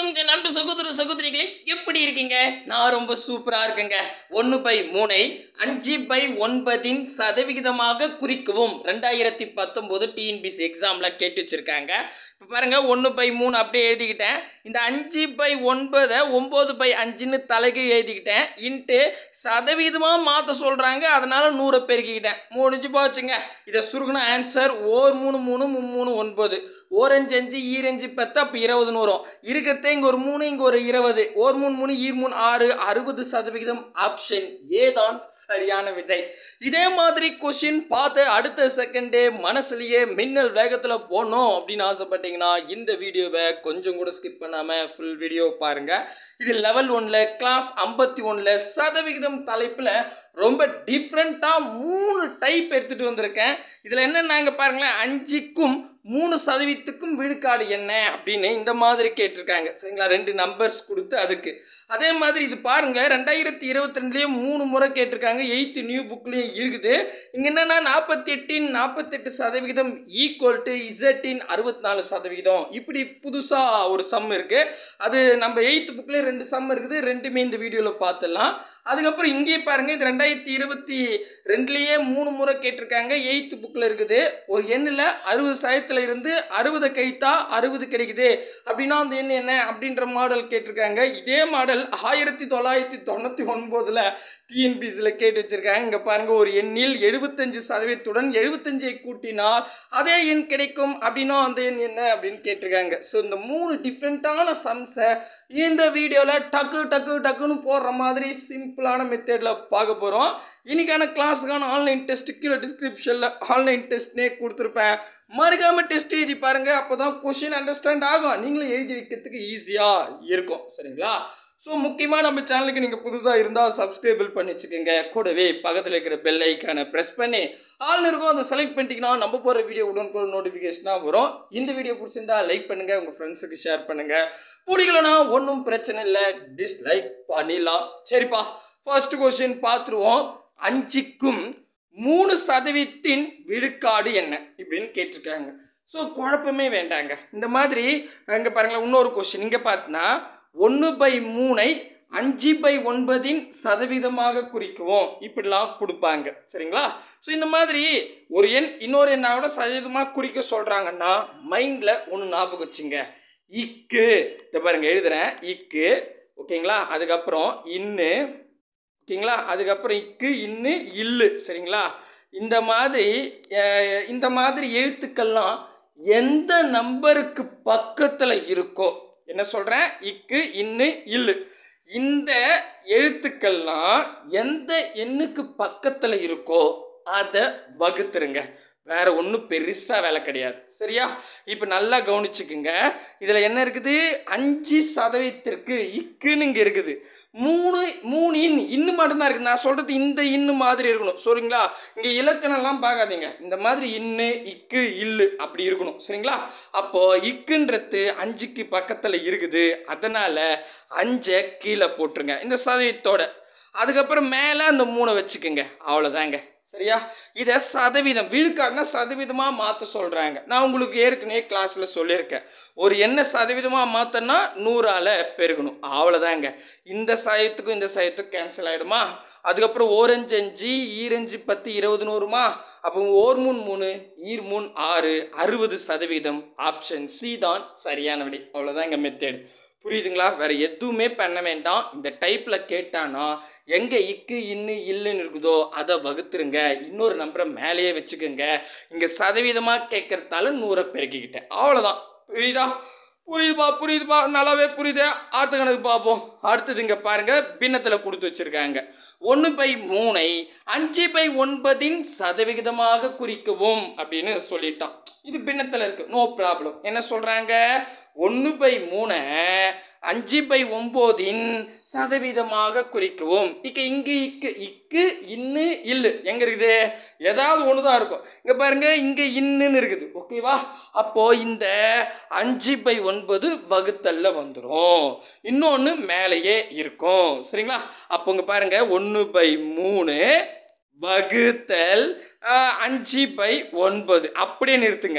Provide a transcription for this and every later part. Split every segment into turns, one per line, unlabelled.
வணக்கம் என் அன்பு சகோதர சகோதரிகளே எப்படி இருக்கீங்க நான் ரொம்ப சூப்பரா இருக்கேங்க ஒன்று பை மூனை அஞ்சு பை ஒன்பதின் சதவிகிதமாக குறிக்கவும் ரெண்டாயிரத்தி பத்தொம்போது டிஎன்பிசி எக்ஸாமில் கேட்டு வச்சிருக்காங்க இப்போ பாருங்க ஒன்று பை மூணு அப்படியே எழுதிக்கிட்டேன் இந்த அஞ்சு பை ஒன்பதை ஒம்பது பை அஞ்சுன்னு தலைகீழ் எழுதிக்கிட்டேன் இன்ட்டு சதவீதமாக மாற்ற சொல்கிறாங்க அதனால நூறை பெருக்கிக்கிட்டேன் முடிஞ்சு போச்சுங்க இதை சுருகுன ஆன்சர் ஓர் மூணு மூணு மூணு ஒன்பது ஓரஞ்சு அஞ்சு ஈரஞ்சு பத்து அப்போ இருபதுன்னு வரும் இருக்கிறதே இங்கே ஒரு மூணு இங்கே ஒரு இருபது ஓர் மூணு மூணு ஈர் மூணு ஆறு அறுபது சதவிகிதம் ஆப்ஷன் ஏ தான் சரியான விடை இதே மாதிரி கொஷின் பார்த்து அடுத்த செகண்டே மனசுலயே மின்னல் வேகத்தில் போகணும் அப்படின்னு ஆசைப்பட்டீங்கன்னா இந்த வீடியோவை கொஞ்சம் கூட ஸ்கிப் பண்ணாமல் ஃபுல் வீடியோ பாருங்க இது லெவல் ஒன்ல கிளாஸ் ஐம்பத்தி ஒன்ல சதவிகிதம் தலைப்பில் ரொம்ப டிஃப்ரெண்ட்டாக மூணு டைப் எடுத்துகிட்டு வந்திருக்கேன் இதில் என்ன நாங்கள் பாருங்களேன் அஞ்சுக்கும் மூணு சதவீதத்துக்கும் விழுக்காடு என்ன அப்படின்னு இந்த மாதிரி கேட்டிருக்காங்க சரிங்களா ரெண்டு நம்பர்ஸ் கொடுத்து அதுக்கு அதே மாதிரி இது பாருங்க ரெண்டாயிரத்தி இருபத்தி ரெண்டுலேயே மூணு முறை கேட்டிருக்காங்க எயித்து நியூ புக்லேயும் இருக்குது இங்கே என்னன்னா நாற்பத்தி எட்டின் நாற்பத்தெட்டு சதவிகிதம் ஈக்குவல் டு இசட்டின் அறுபத்தி நாலு சதவிகிதம் இப்படி புதுசாக ஒரு சம் இருக்குது அது நம்ம எயித்து புக்லேயே ரெண்டு சம் இருக்குது ரெண்டுமே இந்த வீடியோவில் பார்த்துடலாம் அதுக்கப்புறம் இங்கேயே பாருங்க இது ரெண்டாயிரத்தி இருபத்தி ரெண்டுலேயே மூணு முறை கேட்டிருக்காங்க எயித்து புக்கில் இருக்குது ஒரு எண்ணில் அறுபது சதத்தில் இருந்து அறுபதை கழித்தா அறுபது கிடைக்குது அப்படின்னா அந்த எண் என்ன அப்படின்ற மாடல் கேட்டிருக்காங்க இதே மாடல் ஆயிரத்தி தொள்ளாயிரத்தி தொண்ணூற்றி ஒன்பதில் டிஎன்பிசியில் கேட்டு வச்சிருக்காங்க இங்கே பாருங்க ஒரு எண்ணில் எழுபத்தஞ்சு சதவீதத்துடன் எழுபத்தஞ்சை கூட்டினால் அதே எண் கிடைக்கும் அப்படின்னா அந்த எண் என்ன அப்படின்னு கேட்டிருக்காங்க ஸோ இந்த மூணு டிஃப்ரெண்ட்டான சம்ஸை இந்த வீடியோவில் டக்கு டக்கு டக்குன்னு போடுற மாதிரி சிம்பிளான மெத்தடில் பார்க்க போகிறோம் இன்னைக்கான கிளாஸுக்கான ஆன்லைன் டெஸ்ட் கீழே டிஸ்கிரிப்ஷனில் ஆன்லைன் டெஸ்ட்னே கொடுத்துருப்பேன் மறக்காமல் டெஸ்ட் எழுதி பாருங்கள் அப்போ தான் கொஷின் அண்டர்ஸ்டாண்ட் ஆகும் நீங்களும் எழுதி வைக்கிறதுக்கு ஈஸியாக இருக்கும் சரிங்களா ஸோ முக்கியமாக நம்ம சேனலுக்கு நீங்கள் புதுசாக இருந்தால் சப்ஸ்கிரைபிள் பண்ணி வச்சுக்கோங்க கூடவே பக்கத்தில் இருக்கிற பெல் ஐக்கானை ப்ரெஸ் பண்ணி ஆள் இருக்கும் அதை செலக்ட் பண்ணிட்டீங்கன்னா நம்ம போகிற வீடியோ உடனுக்குடன் நோட்டிஃபிகேஷனாக வரும் இந்த வீடியோ பிடிச்சிருந்தா லைக் பண்ணுங்கள் உங்கள் ஃப்ரெண்ட்ஸுக்கு ஷேர் பண்ணுங்கள் பிடிக்கலனா ஒன்றும் பிரச்சனை இல்லை டிஸ்லைக் பண்ணிடலாம் சரிப்பா ஃபர்ஸ்ட் கொஸ்டின் பார்த்துருவோம் அஞ்சுக்கும் மூணு சதவீதத்தின் விழுக்காடு என்ன இப்படின்னு கேட்டிருக்காங்க ஸோ குழப்பமே வேண்டாங்க இந்த மாதிரி இங்கே பாருங்களேன் இன்னொரு கொஸ்டின் இங்கே பார்த்தீங்கன்னா ஒன்று பை மூணை அஞ்சு பை ஒன்பதின் சதவீதமாக குறிக்குவோம் இப்படிலாம் கொடுப்பாங்க சரிங்களா ஸோ இந்த மாதிரி ஒரு எண் இன்னொரு எண்ணாவோட சதவீதமாக குறிக்க சொல்கிறாங்கன்னா மைண்டில் ஒன்று ஞாபகம் வச்சுங்க இக்கு இதை பாருங்க எழுதுகிறேன் இக்கு ஓகேங்களா அதுக்கப்புறம் இன்னு ஓகேங்களா அதுக்கப்புறம் இக்கு இன்னு இல்லு சரிங்களா இந்த மாதிரி அஹ், இந்த மாதிரி எழுத்துக்கள்லாம் எந்த நம்பருக்கு பக்கத்தில் இருக்கோ என்ன சொல்கிறேன் இக்கு இன்னு இல்லு இந்த எழுத்துக்கள்லாம் எந்த எண்ணுக்கு பக்கத்தில் இருக்கோ அதை வகுத்துருங்க வேற ஒன்றும் பெருசாக வேலை கிடையாது சரியா இப்போ நல்லா கவனிச்சுக்குங்க இதில் என்ன இருக்குது அஞ்சு சதவீதத்திற்கு இக்குன்னு இங்கே இருக்குது மூணு மூணு இன் இன்னு மட்டும்தான் இருக்குது நான் சொல்கிறது இந்த இன்னு மாதிரி இருக்கணும் சரிங்களா இங்கே இலக்கணம்லாம் பார்க்காதீங்க இந்த மாதிரி இன்னு இக்கு இல்லு அப்படி இருக்கணும் சரிங்களா அப்போ இக்குன்றது அஞ்சுக்கு பக்கத்தில் இருக்குது அதனால் அஞ்சை கீழே போட்டுருங்க இந்த சதவீதத்தோட அதுக்கப்புறம் மேலே அந்த மூணை வச்சுக்கோங்க அவ்வளோதாங்க சரியா இதை சதவீதம் விழுக்காடுனா சதவீதமாக மாற்ற சொல்கிறாங்க நான் உங்களுக்கு ஏற்கனவே கிளாஸில் சொல்லியிருக்கேன் ஒரு என்ன சதவீதமாக மாற்றனா நூறால் பெருகணும் அவ்வளோதாங்க இந்த சதவீதத்துக்கும் இந்த சதவீதத்துக்கும் கேன்சல் ஆகிடுமா அதுக்கப்புறம் ஓரஞ்சு அஞ்சு ஈரஞ்சு பத்து இருபதுன்னு வருமா அப்போ ஓர் மூணு மூணு ஈர் மூணு ஆறு அறுபது சதவீதம் ஆப்ஷன் சி தான் சரியான விடை அவ்வளோதான் எங்கள் மெத்தேடு புரியுதுங்களா வேற எதுவுமே பண்ண வேண்டாம் இந்த டைப்பில் கேட்டானா எங்கே இக்கு இன்னு இல்லுன்னு இருக்குதோ அதை வகுத்துருங்க இன்னொரு நம்பரை மேலேயே வச்சுக்கோங்க இங்கே சதவீதமாக கேட்கறதால நூறை பெருக்கிக்கிட்டேன் அவ்வளோதான் புரியுதா புரியுதுப்பா புரியுதுப்பா நல்லாவே புரியுது அடுத்த கணக்கு பார்ப்போம் அடுத்தது இங்கே பாருங்க பின்னத்தில் கொடுத்து வச்சிருக்காங்க ஒன்று பை மூணை அஞ்சு பை ஒன்பதின் சதவிகிதமாக குறிக்கவும் அப்படின்னு சொல்லிட்டான் இது பின்னத்தில் இருக்கு நோ ப்ராப்ளம் என்ன சொல்கிறாங்க ஒன்று பை மூணை அஞ்சு பை ஒம்போதின் சதவீதமாக குறிக்கவும் இக்க இங்கு இக்கு இக்கு இன்னு இல்லு எங்க இருக்குது ஏதாவது ஒன்று தான் இருக்கும் இங்க பாருங்க இங்க இன்னுன்னு இருக்குது ஓகேவா அப்போ இந்த அஞ்சு பை ஒன்பது வகுத்தல்ல வந்துடும் இன்னொன்று மேலேயே இருக்கும் சரிங்களா அப்போ இங்க பாருங்க ஒன்று பை மூணு வகுத்தல் ஆஹ், அஞ்சு பை ஒன்பது அப்படியே நிறுத்துங்க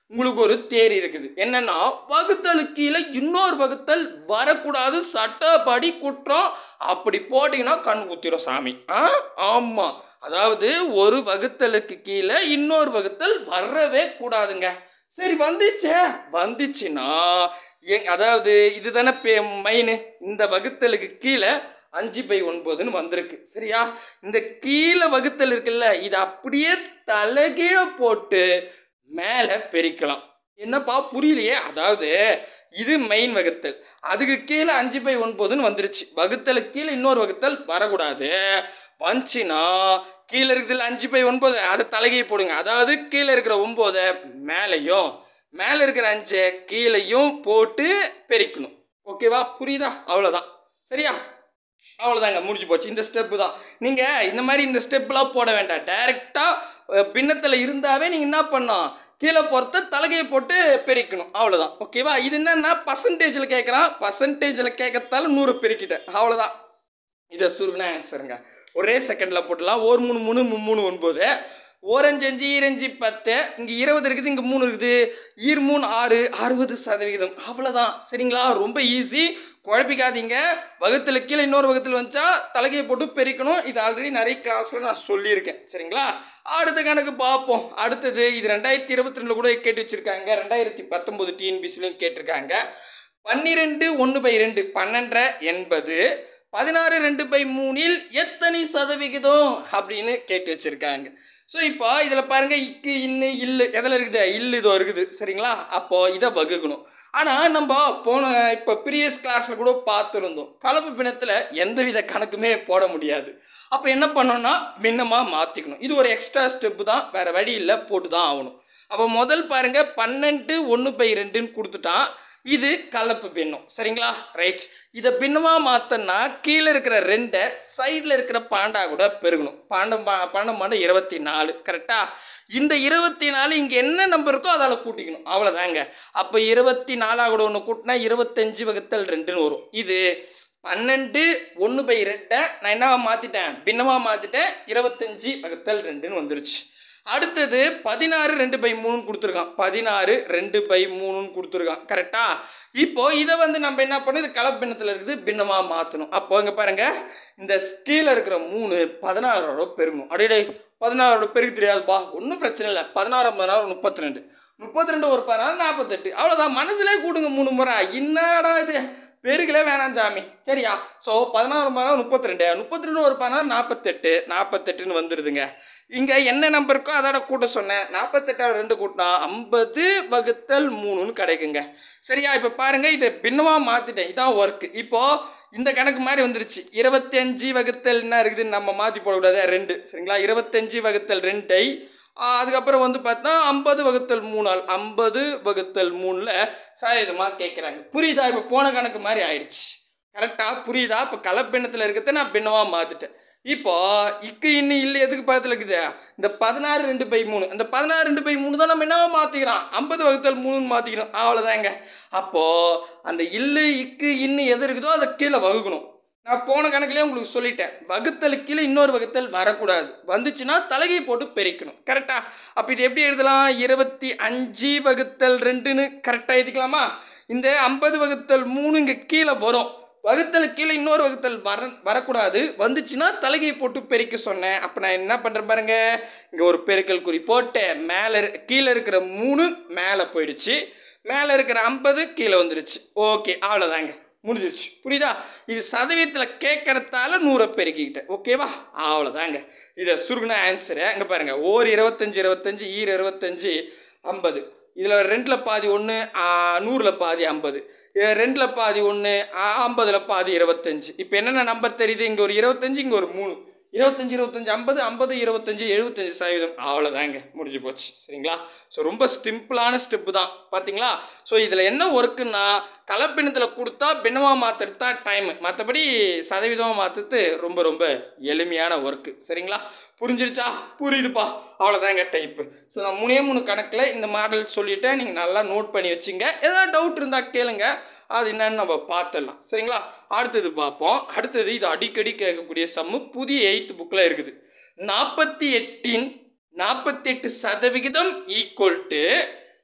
உங்களுக்கு ஒரு தேரி இருக்குது என்னன்னா வகுத்தலு கீழே இன்னொரு வகுத்தல் வரக்கூடாது சட்டப்படி குற்றம் அப்படி போட்டீங்கன்னா கண் குத்திரும் சாமி ஆ ஆமாம் அதாவது ஒரு வகுத்தலுக்கு கீழே இன்னொரு வகுத்தல் வரவே கூடாதுங்க சரி வந்துச்சே வந்துச்சுன்னா எங் அதாவது இதுதானே பே மெயின் இந்த வகுத்தலுக்கு கீழே அஞ்சு பை ஒன்பதுன்னு வந்திருக்கு சரியா இந்த கீழே வகுத்தல் இருக்குல்ல இது அப்படியே தலைகீழ போட்டு மேலே பெருக்கலாம் என்னப்பா புரியலையே அதாவது இது மெயின் வகுத்தல் அதுக்கு கீழே அஞ்சு பை ஒன்பதுன்னு வந்துருச்சு வகுத்தலுக்கு கீழே இன்னொரு வகுத்தல் வரக்கூடாது வந்துச்சுன்னா கீழே இருக்கிறதுல அஞ்சு பை ஒன்பது அதை தலைகை போடுங்க அதாவது கீழே இருக்கிற ஒம்போதை மேலேயும் மேலே இருக்கிற அஞ்சை கீழேயும் போட்டு பெருக்கணும் ஓகேவா புரியுதா அவ்வளோதான் சரியா அவ்வளோதாங்க முடிஞ்சு போச்சு இந்த ஸ்டெப்பு தான் நீங்கள் இந்த மாதிரி இந்த ஸ்டெப்லாம் போட வேண்டாம் டைரெக்டாக பின்னத்தில் இருந்தாவே நீங்கள் என்ன பண்ணணும் கீழே பொறுத்த தலைகையை போட்டு பெருக்கணும் அவ்வளோதான் ஓகேவா இது என்னன்னா பர்சன்டேஜில் கேட்குறான் பர்சன்டேஜில் கேட்கறதால நூறு பெருக்கிட்டேன் அவ்வளோதான் இதை சுருகுனா ஆன்சருங்க ஒரே செகண்டில் போட்டுடலாம் ஒரு மூணு மூணு மூணு மூணு ஒன்பது ஓரஞ்சு அஞ்சு ஈரஞ்சு பத்து இங்கே இருபது இருக்குது இங்கே மூணு இருக்குது ஈர் மூணு ஆறு அறுபது சதவிகிதம் அவ்வளோதான் சரிங்களா ரொம்ப ஈஸி குழப்பிக்காதீங்க வகுத்தில் கீழே இன்னொரு வகுத்தில் வந்துச்சா தலைகையை போட்டு பெருக்கணும் இது ஆல்ரெடி நிறைய கிளாஸில் நான் சொல்லியிருக்கேன் சரிங்களா அடுத்த கணக்கு பார்ப்போம் அடுத்தது இது ரெண்டாயிரத்தி இருபத்தி ரெண்டில் கூட கேட்டு வச்சுருக்காங்க ரெண்டாயிரத்தி பத்தொம்போது டிஎன்பிசிலையும் கேட்டிருக்காங்க பன்னிரெண்டு ஒன்று பை ரெண்டு பன்னெண்டரை எண்பது பதினாறு ரெண்டு பை மூணில் எத்தனை சதவிகிதம் அப்படின்னு கேட்டு வச்சிருக்காங்க ஸோ இப்போ இதில் பாருங்க இக்கு இன்னு இல்லு எதில் இருக்குது இல்லு இதோ இருக்குது சரிங்களா அப்போ இதை வகுக்கணும் ஆனால் நம்ம போன இப்போ ப்ரீவியஸ் கிளாஸில் கூட பார்த்துருந்தோம் கலப்பு பிணத்தில் எந்தவித கணக்குமே போட முடியாது அப்போ என்ன பண்ணோம்னா பின்னமாக மாற்றிக்கணும் இது ஒரு எக்ஸ்ட்ரா ஸ்டெப்பு தான் வேறு வழி இல்லை போட்டு தான் ஆகணும் அப்போ முதல் பாருங்க பன்னெண்டு ஒன்று பை ரெண்டுன்னு கொடுத்துட்டான் இது கலப்பு பின்னம் சரிங்களா ரைட் இதை பின்னமாக மாற்றினா கீழே இருக்கிற ரெண்டை சைடில் இருக்கிற பாண்டா கூட பெருகணும் பாண்டம் பா பன்னெண்டு பாண்டம் இருபத்தி நாலு கரெக்டாக இந்த இருபத்தி நாலு இங்கே என்ன நம்பர் இருக்கோ அதால் கூட்டிக்கணும் அவ்வளோதாங்க அப்போ இருபத்தி நாலாக கூட ஒன்று கூட்டினா இருபத்தஞ்சு வகுத்தல் ரெண்டுன்னு வரும் இது பன்னெண்டு ஒன்று பை ரெண்டை நான் என்னவா மாற்றிட்டேன் பின்னமாக மாற்றிட்டேன் இருபத்தஞ்சி வகுத்தல் ரெண்டுன்னு வந்துருச்சு அடுத்தது பதினாறு ரெண்டு பை மூணுன்னு கொடுத்துருக்கான் பதினாறு ரெண்டு பை மூணுன்னு கொடுத்துருக்கான் கரெக்டா இப்போ இதை வந்து நம்ம என்ன பண்ணணும் இது கலப்பின்னத்தில் இருக்குது பின்னமாக மாற்றணும் அப்போ இங்கே பாருங்க இந்த கீழே இருக்கிற மூணு பதினாறோட பெருகணும் அடையடே பதினாறோட பெருகு தெரியாதுப்பா ஒன்றும் பிரச்சனை இல்லை பதினாறு பதினாறு முப்பத்தி ரெண்டு முப்பத்தி ரெண்டு ஒரு பதினாறு நாற்பத்தெட்டு அவ்வளோதான் மனசுலே கூடுங்க மூணு முறை என்னடா இது பெருகலே வேணாம் சாமி சரியா ஸோ பதினாறு பதினாறு முப்பத்தி ரெண்டு முப்பத்தி ரெண்டு ஒரு பதினாறு நாற்பத்தெட்டு நாற்பத்தெட்டுன்னு வந்துடுதுங்க இங்கே என்ன நம்பர் இருக்கோ அதோட கூட்ட சொன்னேன் நாற்பத்தெட்டாவது ரெண்டு கூட்டினா ஐம்பது வகுத்தல் மூணுன்னு கிடைக்குங்க சரியா இப்போ பாருங்கள் இதை பின்னமாக மாற்றிட்டேன் இதான் ஒர்க்கு இப்போது இந்த கணக்கு மாதிரி வந்துருச்சு இருபத்தஞ்சு வகுத்தல் என்ன இருக்குதுன்னு நம்ம மாற்றி போடக்கூடாது ரெண்டு சரிங்களா இருபத்தஞ்சு வகுத்தல் ரெண்டை ஆ, அதுக்கப்புறம் வந்து பார்த்தா ஐம்பது வகுத்தல் மூணால் ஐம்பது வகுத்தல் மூணில் சதவீதமாக கேட்குறாங்க புரியுதா இப்போ போன கணக்கு மாதிரி ஆயிடுச்சு கரெக்டாக புரியுதா இப்போ கலப்பின்னத்தில் இருக்கிறத நான் பின்னமாக மாற்றிட்டேன் இப்போ இக்கு இன்னும் இல்லை எதுக்கு பக்கத்தில் இருக்குது இந்த பதினாறு ரெண்டு பை மூணு இந்த பதினாறு ரெண்டு பை மூணு தான் நம்ம என்னவா மாற்றிக்கிறோம் ஐம்பது வகுத்தல் மூணுன்னு மாற்றிக்கிறோம் அவ்வளோதாங்க அப்போது அந்த இல்லு இக்கு இன்னும் எது இருக்குதோ அதை கீழே வகுக்கணும் நான் போன கணக்குலேயே உங்களுக்கு சொல்லிட்டேன் வகுத்தலுக்கு கீழே இன்னொரு வகுத்தல் வரக்கூடாது வந்துச்சுன்னா தலைகை போட்டு பெருக்கணும் கரெக்டா அப்போ இது எப்படி எழுதலாம் இருபத்தி அஞ்சு வகுத்தல் ரெண்டுன்னு கரெக்டாக எழுதிக்கலாமா இந்த ஐம்பது வகுத்தல் மூணு இங்கே கீழே வரும் வகுத்தலுக்கு கீழே இன்னொரு வகுத்தல் வர வரக்கூடாது வந்துச்சுன்னா தலைகை போட்டு பெருக்க சொன்னேன் அப்போ நான் என்ன பண்ணுறேன் பாருங்க இங்கே ஒரு பெருக்கல் குறி போட்டேன் மேலே கீழே இருக்கிற மூணு மேலே போயிடுச்சு மேலே இருக்கிற ஐம்பது கீழே வந்துருச்சு ஓகே அவ்வளோதாங்க முடிஞ்சிருச்சு புரியுதா இது சதவீதத்தில் கேட்கறதால நூறை பெருக்கிக்கிட்டேன் ஓகேவா அவ்வளோதாங்க இதை சுருகுன ஆன்சரு அங்கே பாருங்கள் ஓர் இருபத்தஞ்சி இருபத்தஞ்சி ஈர் இருபத்தஞ்சி ஐம்பது இதில் ரெண்டில் பாதி ஒன்று நூறில் பாதி ஐம்பது ரெண்டில் பாதி ஒன்று ஐம்பதில் பாதி இருபத்தஞ்சி இப்போ என்னென்ன நம்பர் தெரியுது இங்கே ஒரு இருபத்தஞ்சி இங்கே ஒரு மூணு இருபத்தஞ்சி இருபத்தஞ்சி ஐம்பது ஐம்பது இருபத்தஞ்சி எழுபத்தஞ்சி சதவீதம் அவ்வளோதாங்க முடிஞ்சு போச்சு சரிங்களா ஸோ ரொம்ப சிம்பிளான ஸ்டெப்பு தான் பார்த்தீங்களா ஸோ இதில் என்ன ஒர்க்குன்னா கலப்பினத்தில் கொடுத்தா பின்னமாக மாற்றுறது தான் டைமு மற்றபடி சதவீதமாக மாற்றுறது ரொம்ப ரொம்ப எளிமையான ஒர்க்கு சரிங்களா புரிஞ்சிருச்சா புரியுதுப்பா அவ்வளோதாங்க டைப்பு ஸோ நான் மூணே மூணு கணக்கில் இந்த மாடல் சொல்லிவிட்டேன் நீங்கள் நல்லா நோட் பண்ணி வச்சுங்க ஏதாவது டவுட் இருந்தால் கேளுங்க அது என்னன்னு நம்ம பார்த்துடலாம் சரிங்களா அடுத்தது பார்ப்போம் அடுத்தது இது அடிக்கடி கேட்கக்கூடிய சம்மு புதிய எயித்து புக்கில் இருக்குது நாற்பத்தி எட்டின் நாற்பத்தி எட்டு சதவிகிதம் ஈக்குவல் டு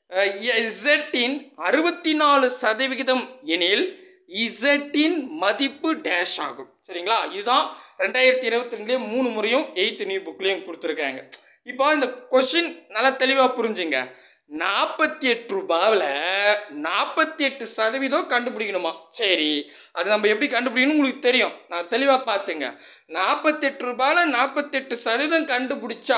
இசட்டின் அறுபத்தி நாலு சதவிகிதம் எனில் இசட்டின் மதிப்பு டேஷ் ஆகும் சரிங்களா இதுதான் ரெண்டாயிரத்தி இருபத்தி ரெண்டுலேயே மூணு முறையும் எயித்து நியூ புக்லேயும் கொடுத்துருக்காங்க இப்போ இந்த கொஷின் நல்லா தெளிவாக புரிஞ்சுங்க நாற்பத்தி எட்டு ரூபாவில் நாற்பத்தி எட்டு சதவீதம் கண்டுபிடிக்கணுமா சரி அது நம்ம எப்படி கண்டுபிடிக்கணும் உங்களுக்கு தெரியும் நான் தெளிவாக பார்த்துங்க நாற்பத்தெட்டு ரூபாயில் நாற்பத்தெட்டு சதவீதம் கண்டுபிடிச்சா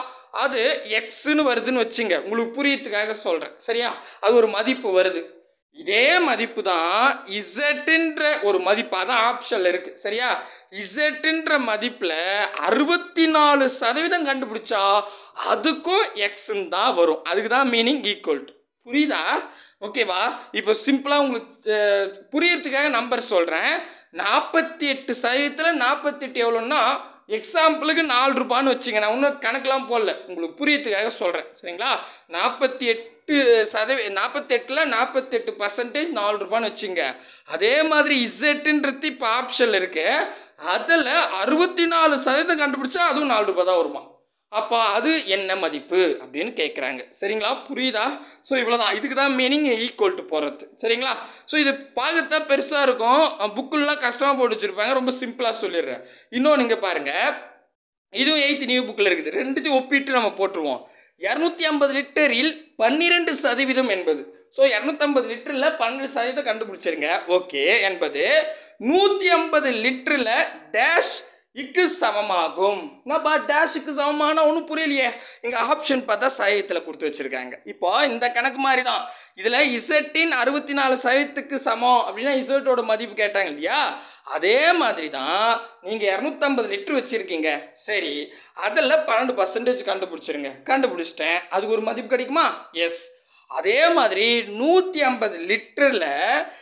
அது எக்ஸ்னு வருதுன்னு வச்சுங்க உங்களுக்கு புரியறதுக்காக சொல்கிறேன் சரியா அது ஒரு மதிப்பு வருது இதே மதிப்பு தான் இசட்டுன்ற ஒரு மதிப்பு அதான் ஆப்ஷனில் இருக்குது சரியா இசட்டுன்ற மதிப்பில் அறுபத்தி நாலு சதவீதம் கண்டுபிடிச்சா அதுக்கும் எக்ஸ்ன்னு தான் வரும் அதுக்கு தான் மீனிங் ஈக்குவல் டு புரியுதா ஓகேவா இப்போ சிம்பிளாக உங்களுக்கு அஹ், புரியறதுக்காக நம்பர் சொல்கிறேன் நாற்பத்தி எட்டு சதவீதத்தில் நாற்பத்தெட்டு எவ்வளோன்னா எக்ஸாம்பிளுக்கு நாலு ரூபான்னு வச்சுங்க நான் இன்னும் கணக்கெலாம் போடல உங்களுக்கு புரியறதுக்காக சொல்கிறேன் சரிங்களா நாற்பத்தி எட்டு சதவீ நாற்பத்தெட்டில் நாற்பத்தெட்டு பர்சன்டேஜ் நாலு ரூபான்னு வச்சுங்க அதே மாதிரி இசட்டுன்றது இப்போ ஆப்ஷனில் இருக்கு அதில் அறுபத்தி நாலு சதவீதம் கண்டுபிடிச்சா அதுவும் நாலு ரூபாய் தான் வருமா அப்போ அது என்ன மதிப்பு அப்படின்னு கேட்குறாங்க சரிங்களா புரியுதா ஸோ இவ்வளோதான் இதுக்கு தான் மீனிங் ஈக்குவல் டு போகிறது சரிங்களா ஸோ இது பார்க்கத்தான் பெருசாக இருக்கும் புக்குலாம் கஷ்டமாக போட்டு வச்சுருப்பாங்க ரொம்ப சிம்பிளாக சொல்லிடுறேன் இன்னொன்று இங்கே பாருங்கள் இதுவும் எயித்து நியூ புக்கில் இருக்குது ரெண்டுத்தையும் ஒப்பிட்டு நம்ம போட்டுருவோம் இரநூத்தி ஐம்பது லிட்டரில் பன்னிரெண்டு சதவீதம் என்பது ஸோ இரநூத்தம்பது லிட்டரில் பன்னெண்டு சதவீதம் கண்டுபிடிச்சிருங்க ஓகே என்பது நூற்றி ஐம்பது லிட்டரில் டேஷ் இக்கு சமமாகும் என்னப்பா டேஷுக்கு சமமான ஒன்றும் புரியலையே இங்கே ஆப்ஷன் பார்த்தா சதவீதத்தில் கொடுத்து வச்சுருக்காங்க இப்போ இந்த கணக்கு மாதிரி தான் இதில் இசட்டின் அறுபத்தி நாலு சதவீதத்துக்கு சமம் அப்படின்னா இசட்டோட மதிப்பு கேட்டாங்க இல்லையா அதே மாதிரி தான் நீங்கள் இரநூத்தம்பது லிட்டர் வச்சுருக்கீங்க சரி அதில் பன்னெண்டு பர்சன்டேஜ் கண்டுபிடிச்சிருங்க கண்டுபிடிச்சிட்டேன் அதுக்கு ஒரு மதிப்பு கிடைக்குமா எஸ் அதே மாதிரி நூற்றி ஐம்பது லிட்டரில்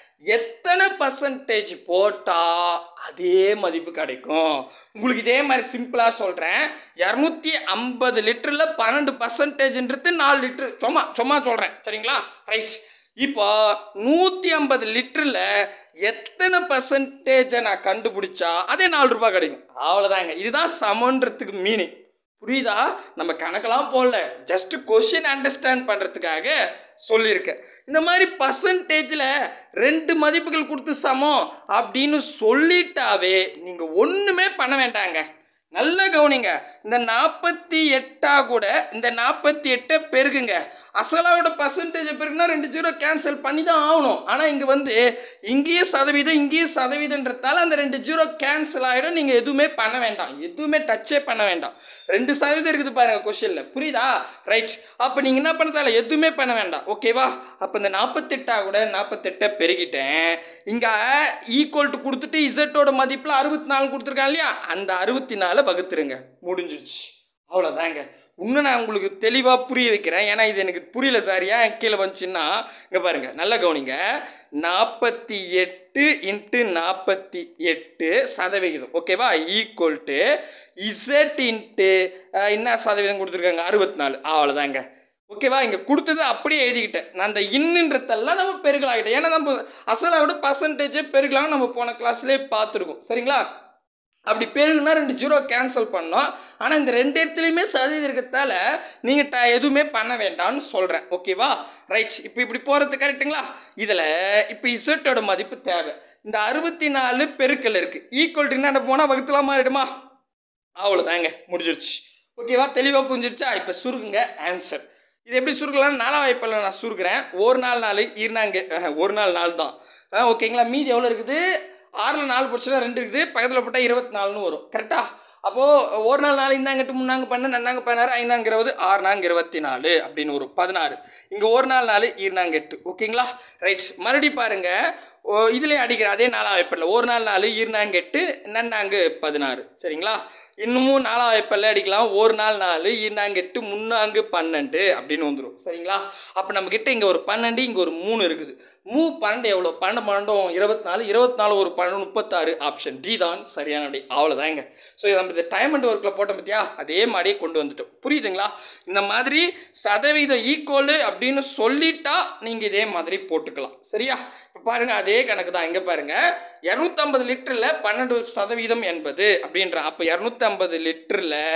எத்தனை பர்சன்டேஜ் போட்டால் அதே மதிப்பு கிடைக்கும் உங்களுக்கு இதே மாதிரி சிம்பிளாக சொல்கிறேன் இரநூத்தி ஐம்பது லிட்டரில் பன்னெண்டு பர்சன்டேஜ்ன்றது நாலு லிட்டரு சும்மா சும்மா சொல்கிறேன் சரிங்களா ரைட் இப்போ நூற்றி ஐம்பது லிட்டரில் எத்தனை பர்சன்டேஜை நான் கண்டுபிடிச்சா அதே நாலு ரூபாய் கிடைக்கும் அவ்வளோதாங்க இதுதான் சமன்றதுக்கு மீனிங் புரியுதா நம்ம கணக்கெல்லாம் போடல ஜஸ்ட் கொஷின் அண்டர்ஸ்டாண்ட் பண்ணுறதுக்காக சொல்லியிருக்கேன் இந்த மாதிரி பர்சன்டேஜில் ரெண்டு மதிப்புகள் கொடுத்து சமம் அப்படின்னு சொல்லிட்டாவே நீங்கள் ஒன்றுமே பண்ண வேண்டாங்க நல்லா கவனிங்க இந்த நாற்பத்தி எட்டா கூட இந்த நாற்பத்தி எட்டை பெருகுங்க அசலாவோட பர்சன்டேஜ் பெருகுனா ரெண்டு ஜீரோ கேன்சல் பண்ணி தான் ஆகணும் ஆனால் இங்கே வந்து இங்கேயும் சதவீதம் இங்கேயும் சதவீதன்றதால அந்த ரெண்டு ஜீரோ கேன்சல் ஆகிடும் நீங்கள் எதுவுமே பண்ண வேண்டாம் எதுவுமே டச்சே பண்ண வேண்டாம் ரெண்டு சதவீதம் இருக்குது பாருங்க கொஷினில் புரியுதா ரைட் அப்போ நீங்கள் என்ன பண்ணதால எதுவுமே பண்ண வேண்டாம் ஓகேவா அப்போ இந்த நாற்பத்தெட்டா கூட நாற்பத்தெட்டை பெருகிட்டேன் இங்கே ஈக்குவல் டு கொடுத்துட்டு இசட்டோட மதிப்பில் அறுபத்தி நாலு கொடுத்துருக்கான் இல்லையா அந்த அறுபத்தி நாலு வகுத்துருங்க முடிஞ்சிருச்சு அவ்வளோதாங்க இன்னும் நான் உங்களுக்கு தெளிவாக புரிய வைக்கிறேன் ஏன்னா இது எனக்கு புரியல சார் ஏன் கீழே வந்துச்சுன்னா இங்கே பாருங்கள் நல்லா கவனிங்க நாற்பத்தி எட்டு இன்ட்டு நாற்பத்தி எட்டு சதவிகிதம் ஓகேவா ஈக்குவல் டு இசட் இன்ட்டு என்ன சதவீதம் கொடுத்துருக்காங்க அறுபத்தி நாலு அவ்வளோதாங்க ஓகேவா இங்கே கொடுத்தது அப்படியே எழுதிக்கிட்டேன் நான் அந்த இன்னுன்றதெல்லாம் நம்ம பெருகலாகிட்டேன் ஏன்னா நம்ம அசலை விட பர்சன்டேஜே பெருகலாம் நம்ம போன கிளாஸ்லேயே பார்த்துருக்கோம் சரிங்களா அப்படி பெருகுனா ரெண்டு ஜீரோ கேன்சல் பண்ணோம் ஆனால் இந்த ரெண்டு இடத்துலையுமே சதவீதம் இருக்கிறதால நீங்கள் ட எதுவுமே பண்ண வேண்டாம்னு சொல்கிறேன் ஓகேவா ரைட் இப்போ இப்படி போகிறது கரெக்டுங்களா இதில் இப்போ இசட்டோட மதிப்பு தேவை இந்த அறுபத்தி நாலு பெருக்கல் இருக்குது ஈக்குவல் டு என்ன போனால் வகுத்துலாமா ஆயிடுமா அவ்வளோதாங்க முடிஞ்சிருச்சு ஓகேவா தெளிவாக புரிஞ்சிருச்சா இப்போ சுருக்குங்க ஆன்சர் இது எப்படி சுருக்கலாம் நாலா வாய்ப்பில் நான் சுருக்கிறேன் ஒரு நாள் நாலு இருநாங்க ஒரு நாள் நாள் தான் ஆ, ஓகேங்களா மீதி எவ்வளோ இருக்குது ஆறில் நாலு போச்சுன்னா ரெண்டு இருக்குது பக்கத்தில் போட்டால் இருபத்தி நாலுன்னு வரும் கரெக்டா அப்போது ஒரு நாள் நாலு இந்தாங்கட்டு முன்னாங்க பண்ண நன்னாங்க பதினாறு ஐந்தாங்க இருபது ஆறு நாங்க இருபத்தி நாலு அப்படின்னு வரும் பதினாறு இங்கே ஒரு நாள் நாலு ஈர்னாங்க எட்டு ஓகேங்களா ரைட் மறுபடி பாருங்க ஓ இதுலேயும் அடிக்கிற அதே நாலா வாய்ப்பில் ஒரு நாள் நாலு ஈர்னாங்க எட்டு நன்னாங்க பதினாறு சரிங்களா இன்னமும் நாலா வாய்ப்பில் அடிக்கலாம் ஒரு நாள் நாலு ஈர்னாங்க எட்டு முன்னாங்கு பன்னெண்டு அப்படின்னு வந்துடும் சரிங்களா அப்போ நம்மக்கிட்ட இங்கே ஒரு பன்னெண்டு இங்கே ஒரு மூணு இருக்குது மூ பன்னெண்டு எவ்வளோ பன்னெண்டு பன்னெண்டும் இருபத்தி நாலு இருபத்தி நாலு ஒரு பன்னெண்டு முப்பத்தாறு ஆப்ஷன் டி தான் சரியான விடை அவ்வளோதாங்க ஸோ நம்ம இந்த டைம் அண்ட் ஒர்க்கில் போட்டோம் பார்த்தியா அதே மாதிரியே கொண்டு வந்துட்டோம் புரியுதுங்களா இந்த மாதிரி சதவீதம் ஈக்குவலு அப்படின்னு சொல்லிட்டா நீங்கள் இதே மாதிரி போட்டுக்கலாம் சரியா இப்போ பாருங்கள் அதே கணக்கு தான் இங்கே பாருங்கள் இரநூத்தம்பது லிட்டரில் பன்னெண்டு சதவீதம் என்பது அப்படின்ற அப்போ இரநூத்தம்பது லிட்டரில்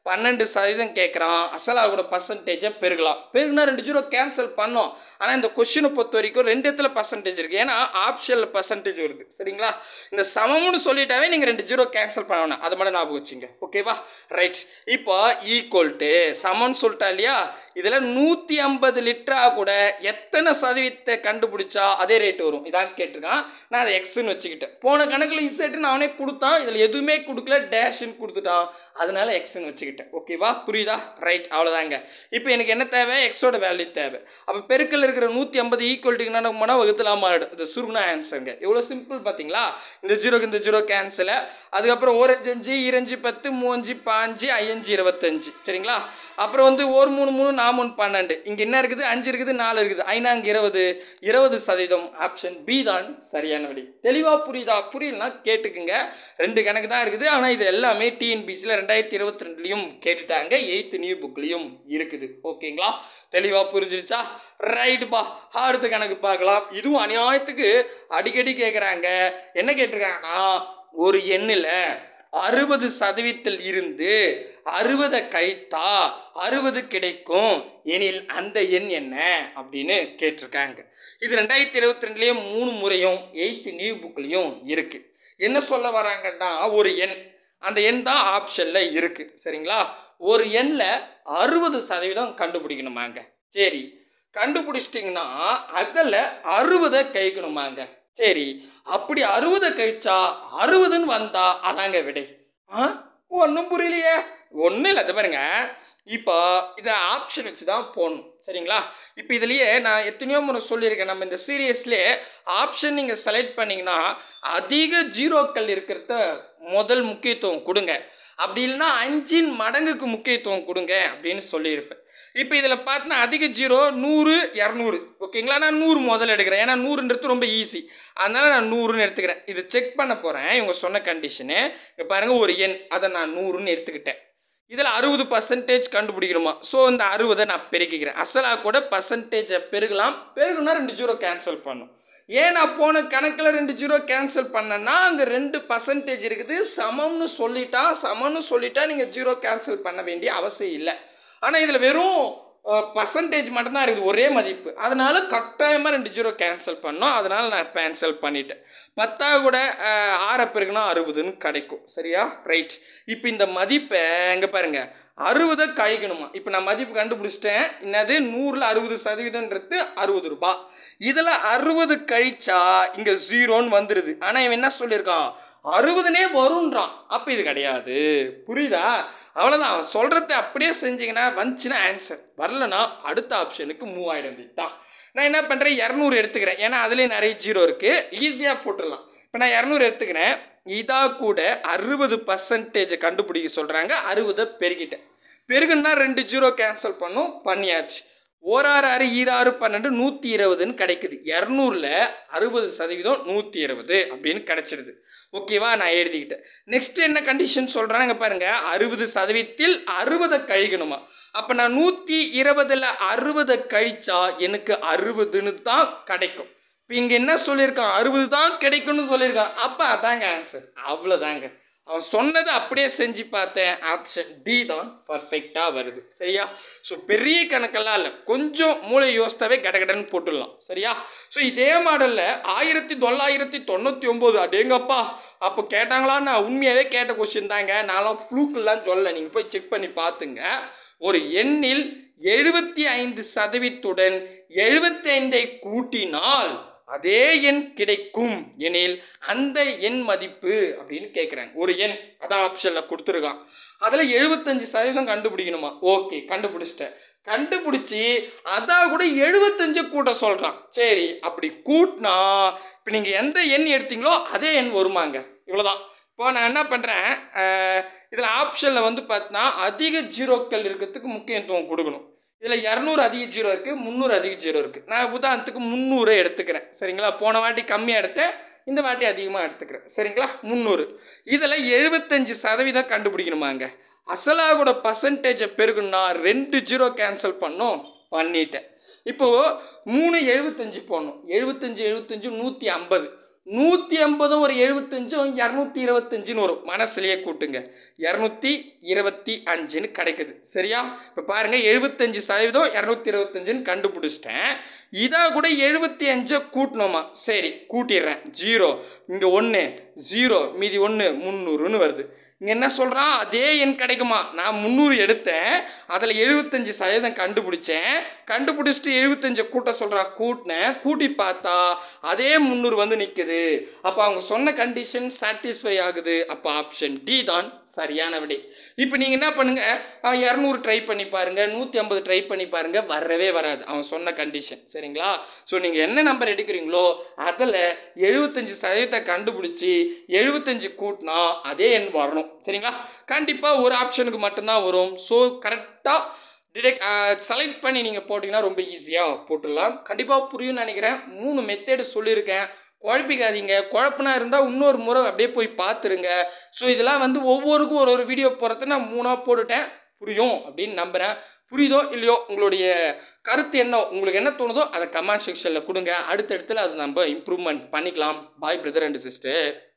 பன்னெண்டு சதவீதம் கேட்குறான் அசலாவோட பர்சன்டேஜை பெருகலாம் பெருகுனா ரெண்டு ஜீரோ கேன்சல் பண்ணோம் ஆனால் இந்த கொஷினை பொறுத்த வரைக்கும் ரெண்டு இடத்துல பர்சன்டேஜ் இருக்குது ஏன்னா ஆப்ஷனில் பர்சன்டேஜ் வருது சரிங்களா இந்த சமம்னு சொல்லிட்டாவே நீங்கள் ரெண்டு ஜீரோ கேன்சல் பண்ணணும் அதை மட்டும் ஞாபகம் வச்சுங்க ஓகேவா ரைட் இப்போ ஈக்குவல் டு சமம்னு சொல்லிட்டா இல்லையா இதில் நூற்றி ஐம்பது லிட்டரா கூட எத்தனை சதவீதத்தை கண்டுபிடிச்சா அதே ரேட் வரும் இதான் கேட்டிருக்கான் நான் அதை எக்ஸ்ன்னு வச்சுக்கிட்டேன் போன கணக்கில் இசட்டுன்னு அவனே கொடுத்தான் இதில் எதுவுமே கொடுக்கல டேஷ்ன்னு கொடுத்துட்டான் அதனால எக்ஸ்ன்னு வச்சுக்கிட்டேன் ஓகேவா புரியுதா ரைட் அவ்வளோதாங்க இப்போ எனக்கு என்ன தேவை எக்ஸோட வேல்யூ தேவை அப்போ பெருக்கல் இருக்கிற நூற்றி ஐம்பது ஈக்குவல்ட்டுக்கு என்ன பண்ணால் வகுத்தலாம் மாறிடும் இது சுருகுனா ஆன்சருங்க எவ்வளோ சிம்பிள் பார்த்தீங்களா இந்த ஜீரோக்கு இந்த ஜீரோ கேன்சலு அதுக்கப்புறம் ஓரஞ்சு அஞ்சு இரஞ்சு பத்து மூஞ்சு பாஞ்சு ஐயஞ்சு இருபத்தஞ்சு சரிங்களா அப்புறம் வந்து ஒரு மூணு மூணு நான் மூணு பன்னெண்டு இங்கே என்ன இருக்குது அஞ்சு இருக்குது நாலு இருக்குது ஐநாங்க இருபது இருபது சதவீதம் ஆப்ஷன் பி தான் சரியான வழி தெளிவாக புரியுதா புரியலனா கேட்டுக்குங்க ரெண்டு கணக்கு தான் இருக்குது ஆனால் இது எல்லாமே டிஎன்பிசியில் ரெண்டாயிரத்தி இருபத்தி ரெண்டுலையும் கேட்டுட்டாங்க எயித்து நியூ புக்லேயும் இருக்குது ஓகேங்களா தெளிவாக புரிஞ்சிருச்சா ரைட்டுப்பா அடுத்த கணக்கு பார்க்கலாம் இதுவும் அநியாயத்துக்கு அடிக்கடி கேட்குறாங்க என்ன கேட்டிருக்காங்கன்னா ஒரு எண்ணில் அறுபது சதவீதத்தில் இருந்து அறுபதை கழித்தா அறுபது கிடைக்கும் எனில் அந்த எண் என்ன அப்படின்னு கேட்டிருக்காங்க இது ரெண்டாயிரத்தி இருபத்தி ரெண்டுலேயும் மூணு முறையும் எயித்து நியூ புக்லேயும் இருக்குது என்ன சொல்ல வராங்கன்னா ஒரு எண் அந்த எண் தான் ஆப்ஷனில் இருக்குது சரிங்களா ஒரு எண்ணில் அறுபது சதவீதம் கண்டுபிடிக்கணுமாங்க சரி கண்டுபிடிச்சிட்டிங்கன்னா அதில் அறுபதை கழிக்கணுமாங்க சரி அப்படி அறுபதை கழிச்சா அறுபதுன்னு வந்தா அதாங்க விடை ஆ ஒன்றும் புரியலையே ஒன்றும் இல்லை அது பாருங்க இப்போ இதை ஆப்ஷன் வச்சு தான் போடணும் சரிங்களா இப்போ இதுலேயே நான் எத்தனையோ முறை சொல்லியிருக்கேன் நம்ம இந்த சீரியஸ்லேயே ஆப்ஷன் நீங்கள் செலக்ட் பண்ணிங்கன்னா அதிக ஜீரோக்கள் இருக்கிறத முதல் முக்கியத்துவம் கொடுங்க அப்படி இல்லைன்னா அஞ்சின் மடங்குக்கு முக்கியத்துவம் கொடுங்க அப்படின்னு சொல்லியிருப்பேன் இப்போ இதில் பார்த்தா அதிக ஜீரோ நூறு இரநூறு ஓகேங்களா நான் நூறு முதல்ல எடுக்கிறேன் ஏன்னா நூறுன்றது ரொம்ப ஈஸி அதனால் நான் நூறுன்னு எடுத்துக்கிறேன் இது செக் பண்ண போகிறேன் இவங்க சொன்ன கண்டிஷனு இங்கே பாருங்கள் ஒரு எண் அதை நான் நூறுன்னு எடுத்துக்கிட்டேன் இதில் அறுபது பர்சன்டேஜ் கண்டுபிடிக்கணுமா ஸோ இந்த அறுபதை நான் பெருக்கிக்கிறேன் அசலாக கூட பர்சன்டேஜை பெருகலாம் பெருகுனா ரெண்டு ஜீரோ கேன்சல் பண்ணும் ஏன் நான் போன கணக்கில் ரெண்டு ஜீரோ கேன்சல் பண்ணேன்னா அங்கே ரெண்டு பர்சன்டேஜ் இருக்குது சமம்னு சொல்லிட்டா சமம்னு சொல்லிட்டா நீங்கள் ஜீரோ கேன்சல் பண்ண வேண்டிய அவசியம் இல்லை ஆனால் இதில் வெறும் பர்சன்டேஜ் மட்டும்தான் இருக்குது ஒரே மதிப்பு அதனால கட்டாயமாக ரெண்டு ஜீரோ கேன்சல் பண்ணோம் அதனால் நான் கேன்சல் பண்ணிட்டேன் பத்தா கூட அஹ், ஆறை பெருக்குனா அறுபதுன்னு கிடைக்கும் சரியா ரைட் இப்போ இந்த மதிப்பை இங்கே பாருங்க அறுபதை கழிக்கணுமா இப்போ நான் மதிப்பு கண்டுபிடிச்சிட்டேன் என்னது நூறில் அறுபது சதவீதம்ன்றது அறுபது ரூபாய் இதில் அறுபது கழிச்சா இங்கே ஜீரோன்னு வந்துடுது ஆனால் இவன் என்ன சொல்லியிருக்கான் அறுபதுனே வருன்றான் அப்போ இது கிடையாது புரியுதா அவ்வளோதான் அவன் சொல்கிறத அப்படியே செஞ்சீங்கன்னா வந்துச்சுன்னா ஆன்சர் வரலனா அடுத்த ஆப்ஷனுக்கு மூவ் ஆகிடும் தான் நான் என்ன பண்ணுறேன் இரநூறு எடுத்துக்கிறேன் ஏன்னா அதுலேயே நிறைய ஜீரோ இருக்குது ஈஸியாக போட்டுடலாம் இப்போ நான் இரநூறு எடுத்துக்கிறேன் இதாக கூட அறுபது பர்சன்டேஜை கண்டுபிடிக்க சொல்கிறாங்க அறுபதை பெருக்கிட்டேன் பெருகுன்னா ரெண்டு ஜீரோ கேன்சல் பண்ணும் பண்ணியாச்சு ஓராறு ஆறு ஈராறு பன்னெண்டு நூற்றி இருபதுன்னு கிடைக்குது இரநூறுல அறுபது சதவீதம் நூற்றி இருபது அப்படின்னு கிடைச்சிடுது ஓகேவா நான் எழுதிக்கிட்டேன் நெக்ஸ்ட் என்ன கண்டிஷன் சொல்கிறாங்க பாருங்க அறுபது சதவீதத்தில் அறுபதை கழிக்கணுமா அப்போ நான் நூற்றி இருபதில் அறுபதை கழிச்சா எனக்கு அறுபதுன்னு தான் கிடைக்கும் இப்போ இங்கே என்ன சொல்லியிருக்கான் அறுபது தான் கிடைக்கும்னு சொல்லியிருக்கான் அப்போ அதாங்க ஆன்சர் அவ்வளோதாங்க அவன் சொன்னதை அப்படியே செஞ்சு பார்த்தேன் ஆப்ஷன் டி தான் பர்ஃபெக்டாக வருது சரியா ஸோ பெரிய கணக்கெல்லாம் இல்லை கொஞ்சம் மூளை யோசித்தாவே கடகடன்னு போட்டுடலாம் சரியா ஸோ இதே மாடலில் ஆயிரத்தி தொள்ளாயிரத்தி தொண்ணூற்றி ஒம்பது அடேங்கப்பா அப்போ கேட்டாங்களா நான் உண்மையாகவே கேட்ட கொஸ்டின் தாங்க நான்லாம் ஃப்ளூக்கெல்லாம் சொல்ல நீங்கள் போய் செக் பண்ணி பார்த்துங்க ஒரு எண்ணில் எழுபத்தி ஐந்து சதவீதத்துடன் எழுபத்தி ஐந்தை கூட்டினால் அதே எண் கிடைக்கும் எனில் அந்த எண் மதிப்பு அப்படின்னு கேட்குறாங்க ஒரு எண் அதான் ஆப்ஷனில் கொடுத்துருக்கான் அதில் எழுபத்தஞ்சு சதவீதம் கண்டுபிடிக்கணுமா ஓகே கண்டுபிடிச்சிட்டேன் கண்டுபிடிச்சி அதான் கூட எழுபத்தஞ்சு கூட்ட சொல்கிறான் சரி அப்படி கூட்டினா இப்போ நீங்கள் எந்த எண் எடுத்தீங்களோ அதே எண் வருமாங்க இவ்வளோதான் இப்போ நான் என்ன பண்ணுறேன் இதில் ஆப்ஷனில் வந்து பார்த்தீங்கன்னா அதிக ஜீரோக்கள் இருக்கிறதுக்கு முக்கியத்துவம் கொடுக்கணும் இதில் இரநூறு அதிக ஜீரோ இருக்குது முந்நூறு அதிக ஜீரோ இருக்குது நான் உதாரணத்துக்கு முந்நூறு எடுத்துக்கிறேன் சரிங்களா போன வாட்டி கம்மியாக எடுத்தேன் இந்த வாட்டி அதிகமாக எடுத்துக்கிறேன் சரிங்களா முந்நூறு இதில் எழுபத்தஞ்சு சதவீதம் கண்டுபிடிக்கணுமாங்க அசலாகோட பர்சன்டேஜை பெருகணும்னா ரெண்டு ஜீரோ கேன்சல் பண்ணோம் பண்ணிட்டேன் இப்போது மூணு எழுபத்தஞ்சு போடணும் எழுபத்தஞ்சு எழுபத்தஞ்சு நூற்றி ஐம்பது நூற்றி ஐம்பதும் ஒரு எழுபத்தஞ்சும் இரநூத்தி இருபத்தஞ்சுன்னு வரும் மனசுலையே கூட்டுங்க இரநூத்தி இருபத்தி அஞ்சுன்னு கிடைக்குது சரியா இப்போ பாருங்கள் எழுபத்தஞ்சு சதவீதம் இரநூத்தி இருபத்தஞ்சுன்னு கண்டுபிடிச்சிட்டேன் இதை கூட எழுபத்தி அஞ்சை கூட்டணுமா சரி கூட்டிடுறேன் ஜீரோ இங்கே ஒன்று ஜீரோ மீதி ஒன்று முந்நூறுன்னு வருது இங்கே என்ன சொல்கிறான் அதே எண் கிடைக்குமா நான் முந்நூறு எடுத்தேன் அதில் எழுபத்தஞ்சு சதவீதம் கண்டுபிடிச்சேன் கண்டுபிடிச்சிட்டு எழுபத்தஞ்சை கூட்ட சொல்கிறான் கூட்டினேன் கூட்டி பார்த்தா அதே முந்நூறு வந்து நிற்குது அப்போ அவங்க சொன்ன கண்டிஷன் சாட்டிஸ்ஃபை ஆகுது அப்போ ஆப்ஷன் டி தான் சரியான விடை இப்போ நீங்கள் என்ன பண்ணுங்கள் இரநூறு ட்ரை பண்ணி பாருங்கள் நூற்றி ஐம்பது ட்ரை பண்ணி பாருங்கள் வரவே வராது அவன் சொன்ன கண்டிஷன் சரிங்களா ஸோ நீங்கள் என்ன நம்பர் எடுக்கிறீங்களோ அதில் எழுபத்தஞ்சு சதவீதத்தை கண்டுபிடிச்சி எழுபத்தஞ்சு கூட்டினா அதே எண் வரணும் சரிங்களா கண்டிப்பாக ஒரு ஆப்ஷனுக்கு மட்டும்தான் வரும் ஸோ கரெக்டாக டிரெக்ட் செலக்ட் பண்ணி நீங்கள் போட்டிங்கன்னா ரொம்ப ஈஸியாக போட்டுடலாம் கண்டிப்பாக புரியும்னு நினைக்கிறேன் மூணு மெத்தேடு சொல்லியிருக்கேன் குழப்பிக்காதீங்க குழப்பனா இருந்தால் இன்னொரு முறை அப்படியே போய் பார்த்துருங்க ஸோ இதெல்லாம் வந்து ஒவ்வொருக்கும் ஒரு ஒரு வீடியோ போகிறத நான் மூணாக போட்டுட்டேன் புரியும் அப்படின்னு நம்புகிறேன் புரியுதோ இல்லையோ உங்களுடைய கருத்து என்ன உங்களுக்கு என்ன தோணுதோ அதை கமெண்ட் செக்ஷனில் கொடுங்க அடுத்தடுத்துல அது நம்ம இம்ப்ரூவ்மெண்ட் பண்ணிக்கலாம் பாய் பிரதர் அண்ட் சிஸ்டர்